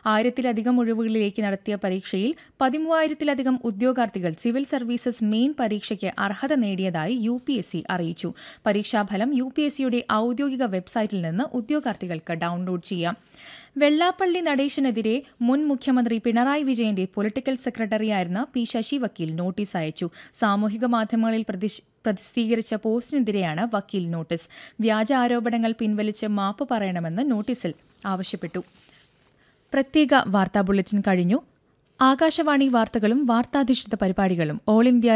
ആയിരത്തിലധികം ഒഴിവുകളിലേക്ക് നടത്തിയ പരീക്ഷയിൽ പതിമൂവായിരത്തിലധികം ഉദ്യോഗാർത്ഥികൾ സിവിൽ സർവീസസ് മെയിൻ പരീക്ഷയ്ക്ക് അർഹത നേടിയതായി യു പി എസ് സി അറിയിച്ചു പരീക്ഷാഫലം യു പി എസ് സിയുടെ ഔദ്യോഗിക വെബ്സൈറ്റിൽ നിന്ന് ഉദ്യോഗാർത്ഥികൾക്ക് ഡൌൺലോഡ് ചെയ്യാം വെള്ളാപ്പള്ളി നടേശനെതിരെ മുൻ മുഖ്യമന്ത്രി പിണറായി വിജയന്റെ പൊളിറ്റിക്കൽ സെക്രട്ടറിയായിരുന്ന പി ശശി വക്കീൽ നോട്ടീസ് അയച്ചു സാമൂഹിക മാധ്യമങ്ങളിൽ പ്രതിഷ് പ്രസിദ്ധീകരിച്ച പോസ്റ്റിനെതിരെയാണ് വക്കീൽ നോട്ടീസ് വ്യാജ ആരോപണങ്ങൾ പിൻവലിച്ച് മാപ്പ് പറയണമെന്ന് നോട്ടീസിൽ ആവശ്യപ്പെട്ടു പ്രത്യേക വാർത്താ ബുള്ളറ്റിൻ കഴിഞ്ഞു ആകാശവാണി വാർത്തകളും വാർത്താധിഷ്ഠിത പരിപാടികളും ഓൾ ഇന്ത്യ